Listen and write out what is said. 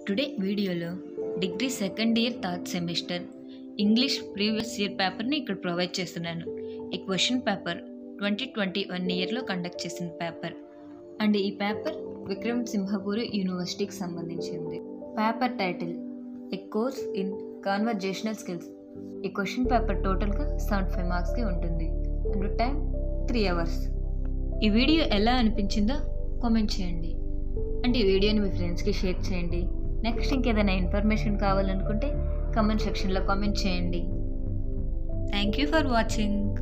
today వీడియోలో degree second year third semester English previous year పేపర్ని ఇక్కడ ప్రొవైడ్ చేస్తున్నాను ఈ question paper twenty twenty one ఇయర్లో కండక్ట్ చేసిన పేపర్ అండ్ ఈ పేపర్ విక్రమ్ సింహపూరి యూనివర్సిటీకి సంబంధించింది paper title a course in conversational skills ఈ క్వశ్చన్ పేపర్ టోటల్గా సెవెంటీ ఫైవ్ మార్క్స్కి ఉంటుంది అండ్ టైం త్రీ అవర్స్ ఈ వీడియో ఎలా అనిపించిందో కామెంట్ చేయండి అండ్ ఈ వీడియోని మీ ఫ్రెండ్స్కి షేర్ చేయండి నెక్స్ట్ ఇంకేదైనా ఇన్ఫర్మేషన్ కావాలనుకుంటే కామెంట్ సెక్షన్లో కామెంట్ చేయండి థ్యాంక్ యూ ఫర్ వాచింగ్